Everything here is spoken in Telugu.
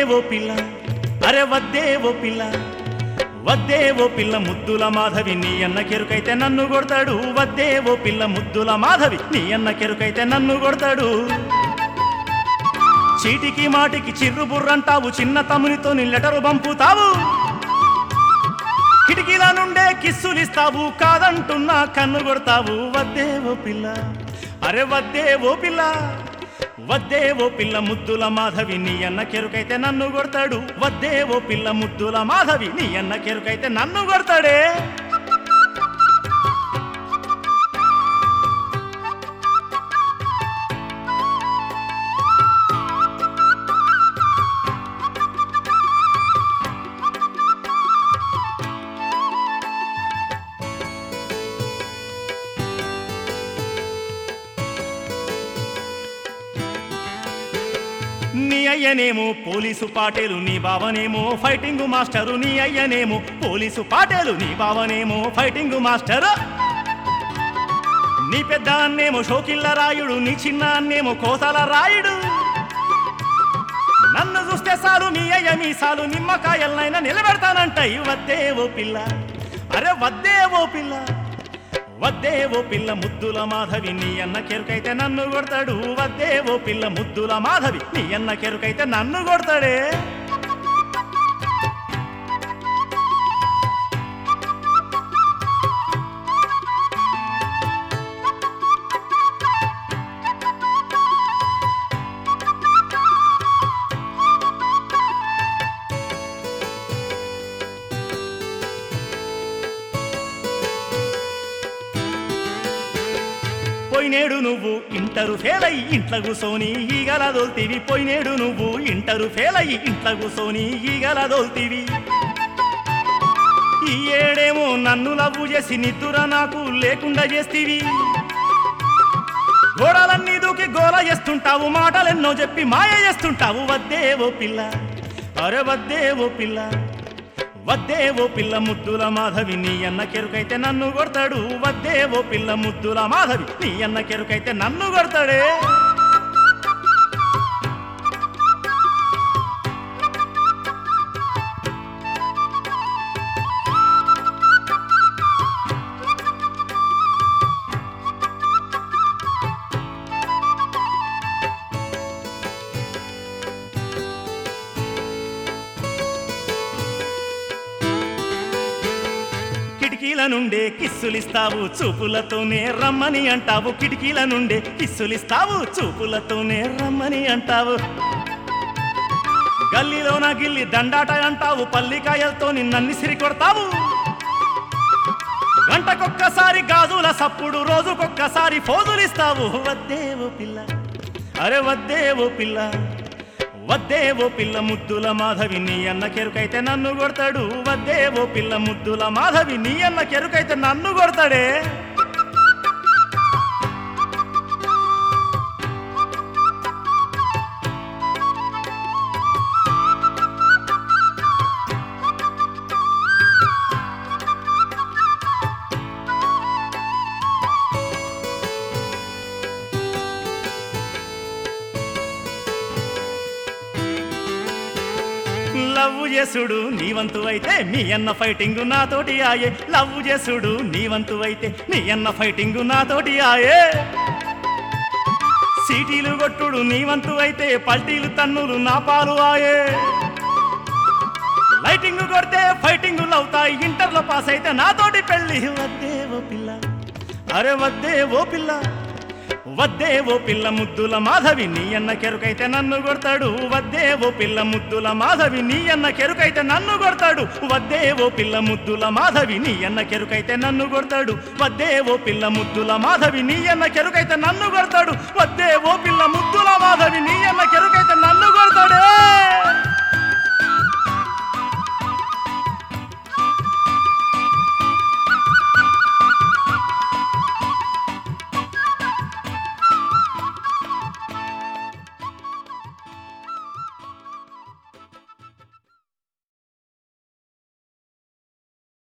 ఓ పిల్ల అరే వద్దే ఓ పిల్ల వద్దే ఓ పిల్ల ముద్దుల మాధవి నీ అన్న కెరుకైతే నన్ను కొడతాడు వద్దే ఓ పిల్ల ముద్దుల మాధవి నీ అన్న కెరుకైతే నన్ను కొడతాడు చీటికి మాటికి చిర్రు బుర్రంటావు చిన్న తమ్మునితో నీ లెటరు పంపుతావు కిటికీల నుండే కిస్సులిస్తావు కాదంటున్నా కన్ను కొడతావు వద్దే ఓ పిల్ల అరే వద్దే ఓ పిల్ల వద్దే ఓ పిల్ల ముద్దుల మాధవి నీ అన్న కెరుకైతే నన్ను కొడతాడు వద్దే ఓ పిల్ల ముద్దుల మాధవి నీ అన్న కెరుకైతే నన్ను కొడతాడే నీ అయ్యనేమో పోలీసు పాటేలు నీ బావనేమో ఫైటింగ్ మాస్టరు నీ అయ్యనేమో పోలీసు పాటేలు నీ బావనేమో ఫైటింగ్ మాస్టరు నీ పెద్ద అన్నేమో షోకిల్ల రాయుడు నీ చిన్న అన్నేమో కోసల రాయుడు నన్ను చూస్తే సాలు మీ అయ్య మీ సాలు నిమ్మకాయలనైనా నిలబెడతానంటాయి వద్దే ఓ పిల్ల అరే వద్దే ఓ పిల్ల వద్దే ఓ పిల్ల ముద్దుల మాధవి నీ అన్న కెరుకైతే నన్ను కొడతాడు వద్దే ఓ పిల్ల ముద్దుల మాధవి నీ అన్న కెరుకైతే నన్ను కొడతాడే పోయినేడు నువ్వు ఇంటరు ఫెయిల్ అయ్యి ఇంట్లో కూసోని ఈగల దోల్తీవి పోయినేడు నువ్వు ఇంటరు ఫెయిల్ అయ్యి ఇంట్లో కూసోని ఈగల దోల్తీవి ఈ ఏడేమో నన్ను లవ్వు చేసి నిద్దుర నాకు లేకుండా చేస్తీవి గోడలన్నీ దూకి గోల చేస్తుంటావు మాటలెన్నో చెప్పి మాయ చేస్తుంటావు వద్దే ఓ పిల్ల అరే వద్దే ఓ పిల్ల వద్దే ఓ పిల్ల ముద్దుల మాధవి నీ అన్న కెరుకైతే నన్ను కొడతాడు వద్దే ఓ పిల్ల ముద్దుల మాధవి నీ అన్న కెరుకైతే నన్ను కొడతాడే కిటికీల నుండే కిస్సులిస్తావు చూపులతోనే రమ్మని అంటావు కిటికీల నుండే కిస్సులిస్తావు చూపులతోనే రమ్మని అంటావు గల్లీలోన గిల్లి దండాట అంటావు పల్లికాయలతో నన్ను సిరి కొడతావు గంటకొక్కసారి గాజుల సప్పుడు రోజుకొక్కసారి ఫోజులిస్తావు వద్దే ఓ పిల్ల అరే వద్దే ఓ పిల్ల వద్దే ఓ పిల్ల ముద్దుల మాధవి నీ అన్న కెరుకైతే నన్ను కొడతాడు వద్దే ఓ పిల్ల ముద్దుల మాధవి నీ అన్న కెరుకైతే నన్ను కొడతాడే లవ్ చేసుడు నీ వంతు అయితే మీ అన్న ఫైటింగ్ నాతోటి ఆయే లవ్ చేసుడు నీ వంతు అయితే నీ అన్న ఫైటింగ్ నాతోటి ఆయే సీటీలు కొట్టుడు నీ వంతు అయితే పల్టీలు తన్నులు నా పాలు ఆయే లైటింగ్ కొడితే ఫైటింగ్ అవుతాయి ఇంటర్లో పాస్ అయితే నాతోటి పెళ్ళి వద్దే ఓ పిల్ల అరే వద్దే ఓ పిల్ల వద్దే ఓ పిల్ల ముద్దుల మాధవి నీ అన్న కెరుకైతే నన్ను కొడతాడు వద్దే ఓ పిల్ల ముద్దుల మాధవి నీ అన్న కెరుకైతే నన్ను కొడతాడు వద్దే ఓ పిల్ల ముద్దుల మాధవి నీ అన్న కెరుకైతే నన్ను కొడతాడు వద్దే ఓ పిల్ల ముద్దుల మాధవి నీ అన్న కెరుకైతే నన్ను కొడతాడు